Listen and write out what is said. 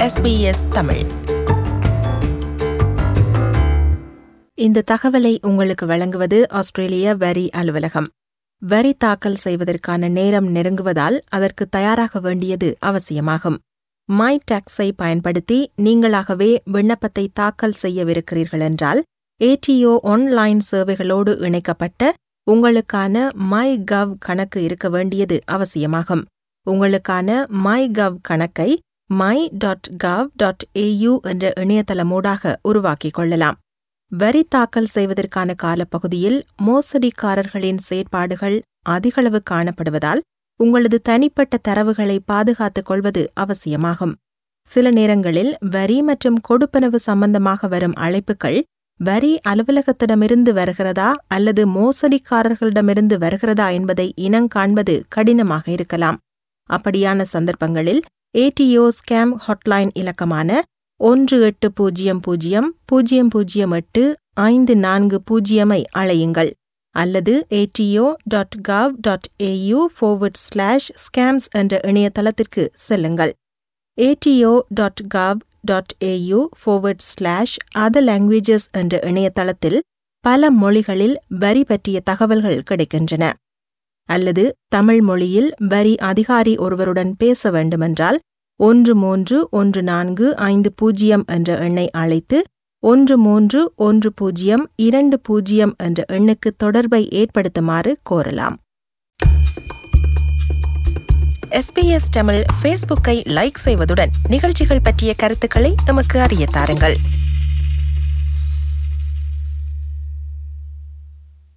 SBS Tamil இந்த தகவலை உங்களுக்கு வழங்குவது ஆஸ்திரேலிய வரி அலுவலகம் வரி தாக்கல் செய்வதற்கான நேரம் நெருங்குவதால் அதற்கு தயாராக வேண்டியது அவசியமாகும் மை டாக்ஸை பயன்படுத்தி நீங்களாகவே விண்ணப்பத்தை தாக்கல் செய்யவிருக்கிறீர்கள் என்றால் ஏடிஓ ஆன்லைன் சேவைகளோடு இணைக்கப்பட்ட உங்களுக்கான மை கவ் கணக்கு இருக்க வேண்டியது அவசியமாகும் உங்களுக்கான மை கவ் கணக்கை my dot gov dot AU என்ற இணையதளமூடாக உருவாக்கிக் கொள்ளலாம் வரி தாக்கல் செய்வதற்கான காலப்பகுதியில் மோசடிக்காரர்களின் செயற்பாடுகள் அதிகளவு காணப்படுவதால் உங்களது தனிப்பட்ட தரவுகளை பாதுகாத்துக் கொள்வது அவசியமாகும் சில நேரங்களில் வரி மற்றும் கொடுப்பனவு சம்பந்தமாக வரும் அழைப்புகள் வரி அலுவலகத்திடமிருந்து வருகிறதா அல்லது மோசடிக்காரர்களிடமிருந்து வருகிறதா என்பதை இனங்காண்பது கடினமாக இருக்கலாம் அப்படியான சந்தர்ப்பங்களில் ஏடிஓ ஸ்கேம் ஹாட்லைன் இலக்கமான ஒன்று எட்டு பூஜ்ஜியம் பூஜ்ஜியம் பூஜ்ஜியம் பூஜ்ஜியம் எட்டு ஐந்து நான்கு பூஜ்ஜியமை அழையுங்கள் அல்லது ATO dot gov dot AU forward slash scams என்ற இணையதளத்திற்கு செல்லுங்கள் ATO dot gov dot AU forward slash other languages என்ற இணையதளத்தில் பல மொழிகளில் வரி பற்றிய தகவல்கள் கிடைக்கின்றன அல்லது தமிழ் மொழியில் வரி அதிகாரி ஒருவருடன் பேச வேண்டுமென்றால் ஒன்று மூன்று ஒன்று நான்கு ஐந்து பூஜ்ஜியம் என்ற எண்ணை அழைத்து ஒன்று மூன்று ஒன்று பூஜ்ஜியம் இரண்டு பூஜ்ஜியம் என்ற எண்ணுக்கு தொடர்பை ஏற்படுத்துமாறு கோரலாம் எஸ்பிஎஸ் தமிழ் ஃபேஸ்புக்கை லைக் செய்வதுடன் நிகழ்ச்சிகள் பற்றிய கருத்துக்களை எமக்கு அறிய தாருங்கள்